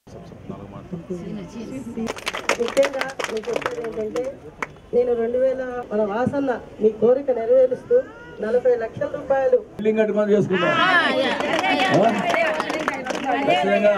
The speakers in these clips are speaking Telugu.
ముఖ్యంగా నేను చెప్పేది ఏంటంటే నేను రెండు వేల మన వాసన్న మీ కోరిక నెరవేరుస్తూ నలభై లక్షల రూపాయలు బిల్డింగ్ కట్టుకొని చేసుకుందాం ఆ? ఖచ్చితంగా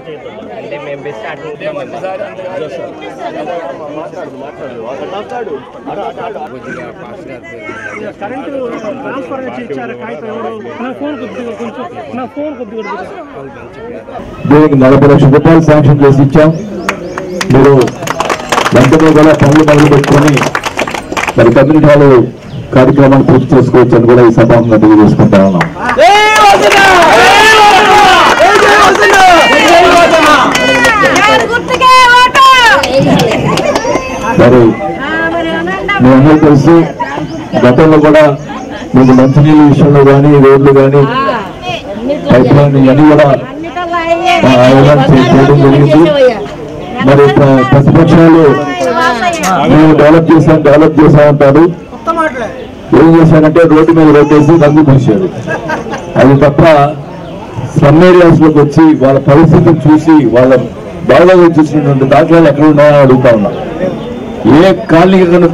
దీనికి నలభై లక్షల రూపాయలు శాంక్షన్ చేసి ఇచ్చాం మీరు వెంటనే కూడా పనులు మొదలు పెట్టుకొని మరి కమ్యూనిటీ హాల్ కార్యక్రమాన్ని పూర్తి చేసుకోవచ్చు అని కూడా ఈ సభాంగా తెలియజేసుకుంటా ఉన్నాం మరి మీ అందరూ తెలుసు గతంలో కూడా మీకు మంచినీళ్ళ విషయంలో కానీ రోడ్లు కానీ పైప్ లైన్ ఇవన్నీ కూడా ఆ, ఐలాండ్ చే- చేయడం జరిగింది మరి ప్ర- ప్రతిపక్షాలు మేము డెవలప్ చేసాం డెవలప్ చేసాం అంటారు ఏం చేశారంటే రోడ్డు మీద రోడ్డేసి రంగు పూసారు అది తప్ప స్లమ్ ఏరియాస్ లోకి వచ్చి వాళ్ళ పరిస్థితిని చూసి వాళ్ళ బాగా చూసినటువంటి దాఖలాలు ఎక్కడ ఉన్నాయో అని అడుగుతా ఉన్నా ఏ కాలనీకి కనుక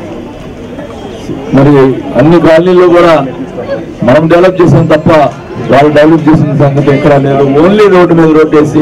మరి అన్ని కాలనీల్లో కూడా మనం డెవలప్ చేసాం తప్ప వాళ్ళు డెవలప్ చేసిన సంగతి ఎక్కడా లేదు ఓన్లీ రోడ్డు మీద రోడ్డు వేసి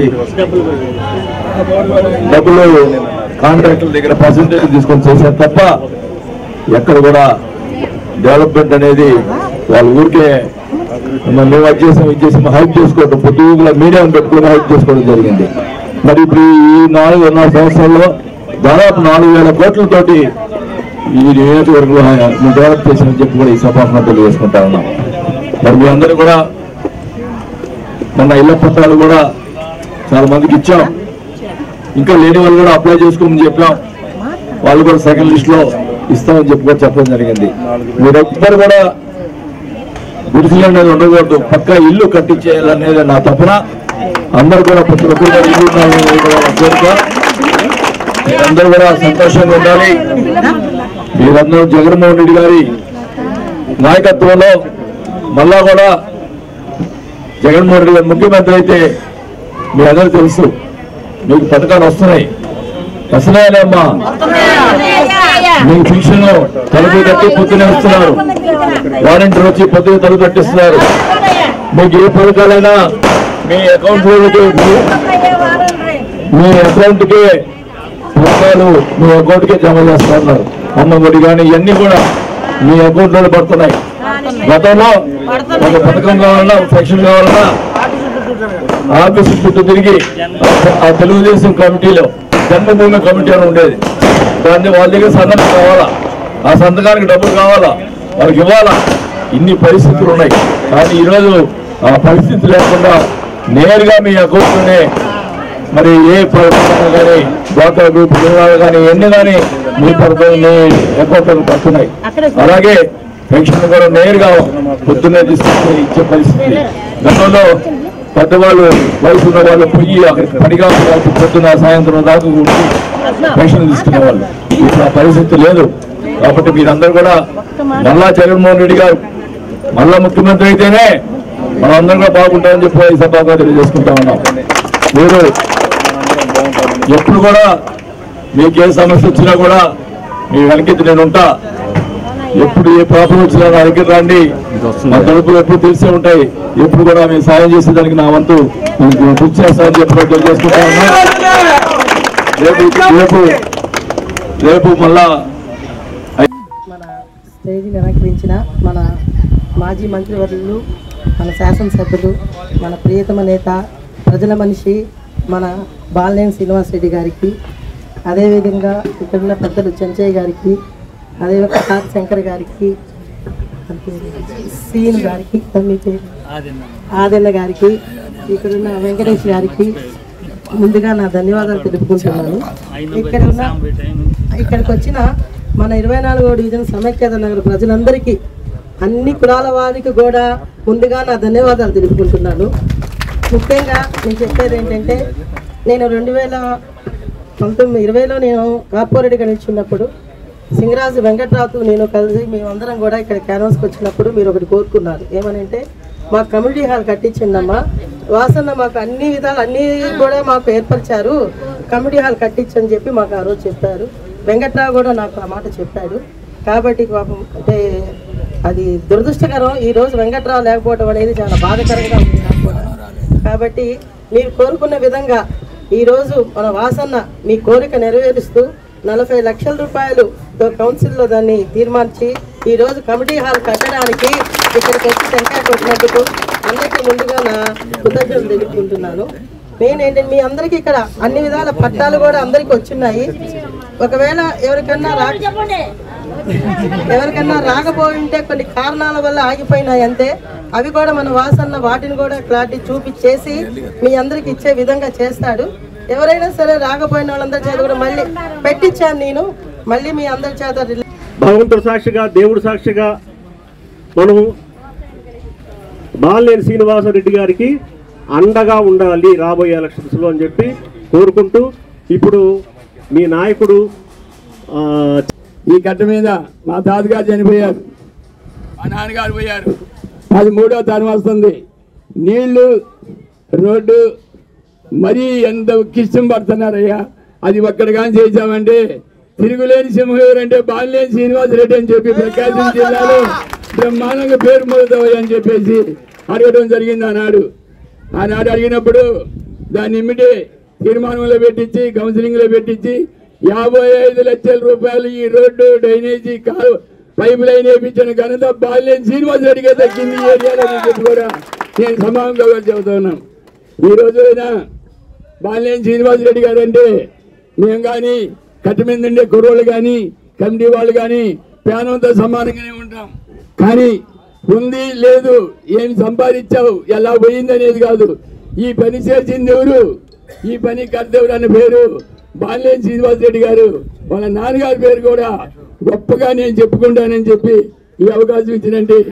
డబ్బులు కాంట్రాక్టుల దగ్గర పర్సంటేజ్ తీసుకొని చేశారు తప్ప ఎక్కడ కూడా డెవలప్మెంట్ అనేది వాళ్ళ ఊరికే మరి మేము అది చేసాం ఇది చేసాం హైప్ చేసుకోవడం పొద్దుగుల మీడియం పెట్టుకుని హైప్ చేసుకోవడం జరిగింది మరి ఇప్పుడు ఈ నాలుగున్నర సంవత్సరాల్లో దాదాపు నాలుగు వేల కోట్లతోటి ఈ నియోజకవర్గంలో మేము డెవలప్ చేసామని చెప్పి కూడా ఈ సభాపన తెలియజేసుకుంటా ఉన్నాం మరి మీ అందరూ కూడా మొన్న ఇళ్ల పత్రాలు కూడా చాలా మందికి ఇచ్చాం ఇంకా లేని వాళ్ళు కూడా అప్లై చేసుకోమని చెప్పాం వాళ్ళు కూడా సెకండ్ లిస్ట్ లో ఇస్తామని చెప్పి కూడా చెప్పడం జరిగింది మీరెవ్వరు కూడా గుడిసెలు అనేది ఉండకూడదు పక్కా ఇల్లు కట్టించేయాలనేది నా తపన అందరు కూడా ప్రతి ఒక్కరు కూడా ఇల్లు ఉండాలనేది కూడా నా కోరిక మీరందరూ కూడా సంతోషంగా ఉండాలి మీరందరూ జగన్మోహన్ రెడ్డి గారి నాయకత్వంలో మళ్ళా కూడా జగన్మోహన్ రెడ్డి గారు ముఖ్యమంత్రి అయితే మీ అందరూ తెలుసు మీకు పథకాలు వస్తున్నాయి వస్తున్నాయమ్మా మీకు పెన్షన్ తలుపు కట్టి పొద్దునే వస్తున్నారు వాలంటీర్ వచ్చి పొద్దున తలుపు కట్టిస్తున్నారు మీకు ఏ పథకాలైనా మీ అకౌంట్ లోకి మీ అకౌంట్ కి పథకాలు మీ అకౌంట్ కి జమ చేస్తున్నారు అమ్మఒడి కానీ ఇవన్నీ కూడా మీ అకౌంట్ లో పడుతున్నాయి గతంలో ఒక పథకం కావాలన్నా ఒక సెక్షన్ కావాలన్నా ఆఫీసు చుట్టూ తిరిగి ఆ- ఆ తెలుగుదేశం కమిటీలో జన్మభూమి కమిటీ అని ఉండేది దాన్ని వాళ్ళ దగ్గర సంతకం కావాలా ఆ సంతకానికి డబ్బులు కావాలా వాళ్ళకి ఇవ్వాలా ఇన్ని పరిస్థితులు ఉన్నాయి కానీ ఈరోజు ఆ పరిస్థితి లేకుండా నేరుగా మీ అకౌంట్లోనే మరి ఏ పథకాలు కానీ డ్వాక్రా గ్రూప్ రుణాలు కానీ ఎన్ని కానీ మీ పథకం మీ అకౌంట్లో పడుతున్నాయి అలాగే పెన్షన్ కూడా నేరుగా పొద్దున్నే తీసుకొని ఇచ్చే పరిస్థితి గతంలో పెద్దవాళ్ళు వయసు ఉన్న వాళ్ళు పోయి అక్కడికి పనిగా వాళ్ళకి పొద్దున సాయంత్రం దాకా ఉండి పెన్షన్ తీసుకునేవాళ్ళు ఇప్పుడు ఆ పరిస్థితి లేదు కాబట్టి మీరందరూ కూడా మళ్ళా జగన్మోహన్ రెడ్డి గారు మళ్ళా ముఖ్యమంత్రి అయితేనే మనందరం కూడా బాగుంటామని చెప్పి ఈ సభగా తెలియజేసుకుంటా ఉన్నాం మీరు ఎప్పుడు కూడా మీకు ఏ సమస్య వచ్చినా కూడా మీ వెనకెత్తి నేను ఉంటా ఎప్పుడు ఏ ప్రాబ్లం వచ్చినా నా దగ్గర రండి మా తలుపులు ఎప్పుడు తెలిసే ఉంటాయి ఎప్పుడు కూడా మేము సాయం చేసేదానికి నా వంతు మీకు కృషి చేస్తానని చెప్పి తెలియజేసుకుంటా ఉన్నా రేపు రేపు రేపు మళ్ళా మన స్టేజ్ని అలంకరించిన మన మాజీ మంత్రివర్యులు మన శాసనసభ్యులు మన ప్రియతమ నేత ప్రజల మనిషి మన బాలినేని శ్రీనివాస్ రెడ్డి గారికి అదేవిధంగా ఇక్కడున్న పెద్దలు చెంచయ్య గారికి అదేవిధంగా తాత శంకర్ గారికి సీన్ గారికి మీ పేరు ఆదెన్న గారికి ఇక్కడున్న వెంకటేష్ గారికి ముందుగా నా ధన్యవాదాలు తెలుపుకుంటున్నాను ఇక్కడ ఉన్న ఇక్కడికి వచ్చిన మన ఇరవై నాలుగో డివిజన్ సమైక్యత నగర ప్రజలందరికీ అన్ని కులాల వారికి కూడా ముందుగా నా ధన్యవాదాలు తెలుపుకుంటున్నాను ముఖ్యంగా నేను చెప్పేది ఏంటంటే నేను రెండు వేల పంతొమ్మిది ఇరవైలో నేను కార్పొరేట్గా నిల్చున్నప్పుడు సింగరాజు వెంకట్రావుతో నేను కలిసి మేమందరం కూడా ఇక్కడ క్యాన్వాస్కి వచ్చినప్పుడు మీరు ఒకటి కోరుకున్నారు ఏమనంటే మా కమ్యూనిటీ హాల్ కట్టించండమ్మా వాసన్న మాకు అన్ని విధాలు అన్ని కూడా మాకు ఏర్పరిచారు కమ్యూనిటీ హాల్ కట్టించని చెప్పి మాకు ఆ రోజు చెప్పారు వెంకట్రావు కూడా నాకు ఆ మాట చెప్పాడు కాబట్టి పాపం అంటే అది దురదృష్టకరం ఈ రోజు వెంకట్రావు లేకపోవడం అనేది చాలా బాధాకరంగా ఉంది నాకు కూడా కాబట్టి మీరు కోరుకున్న విధంగా ఈరోజు మన వాసన్న మీ కోరిక నెరవేరుస్తూ నలభై లక్షల రూపాయలు కౌన్సిల్లో దాన్ని తీర్మానించి ఈరోజు కమిటీ హాల్ కట్టడానికి ఇక్కడికి వచ్చి టెంకాయ కొట్టినందుకు అందరికీ ముందుగా నా కృతజ్ఞతలు తెలుపుకుంటున్నాను నేనేంటంటే మీ అందరికీ ఇక్కడ అన్ని విధాల పట్టాలు కూడా అందరికీ వచ్చిన్నాయి ఒకవేళ ఎవరికన్నా రా ఎవరికన్నా రాకపోయింటే కొన్ని కారణాల వల్ల ఆగిపోయినాయి అంతే అవి కూడా మన వాసన్న వాటిని కూడా క్లారిటీ చూపించేసి మీ అందరికి ఇచ్చే విధంగా చేస్తాడు ఎవరైనా సరే రాకపోయిన వాళ్ళందరి చేత కూడా మళ్ళీ పెట్టించాను నేను మళ్ళీ మీ అందరి చేత రిలీ- భగవంతుడు సాక్షిగా దేవుడు సాక్షిగా మనము బాలినేని శ్రీనివాసరెడ్డి గారికి అండగా ఉండాలి రాబోయే ఎలక్షన్స్లో అని చెప్పి కోరుకుంటూ ఇప్పుడు మీ నాయకుడు ఆ, ఈ గడ్డ మీద మా తాతగారు చనిపోయారు మా నాన్నగారు పోయారు అది మూడో తరం వస్తుంది నీళ్లు రోడ్డు మరీ ఎంత కిష్టం పడుతున్నారయ్యా అది ఒక్కడ కానీ చేసామంటే తిరుగులేని సింహం అంటే బాలినేని శ్రీనివాసరెడ్డి అని చెప్పి ప్రకాశం జిల్లాలో బ్రహ్మాండంగా పేరు మొదలవుతాయి అని చెప్పేసి అడగడం జరిగింది ఆనాడు ఆనాడు అడిగినప్పుడు దాన్ని ఇమ్మిటే తీర్మానంలో పెట్టించి కౌన్సిలింగ్లో పెట్టించి యాభై ఐదు లక్షల రూపాయలు ఈ రోడ్డు డ్రైనేజీ కాలు పైప్ లైన్ వేయించిన ఘనత బాల్యం శ్రీనివాసరెడ్డిగా దక్కింది ఈ ఏరియాలో అని చెప్పి కూడా నేను సమానంగా కూడా చెబుతా ఉన్నాను ఈ రోజున బాల్యం శ్రీనివాసరెడ్డి గారు అంటే మేము కానీ కట్ట మీద ఉండే కుర్రోళ్ళు కానీ కమిటీ వాళ్ళు కానీ ప్యానంతో సమానంగానే ఉంటాం కానీ ఉంది లేదు ఏం సంపాదించావు ఎలా పోయింది అనేది కాదు ఈ పని చేసింది ఎవరు ఈ పని కర్తెవరు అనే పేరు బాల్యం శ్రీనివాస్ రెడ్డి గారు వాళ్ళ నాన్నగారి పేరు కూడా గొప్పగా నేను చెప్పుకుంటానని చెప్పి ఈ అవకాశం ఇచ్చినంటే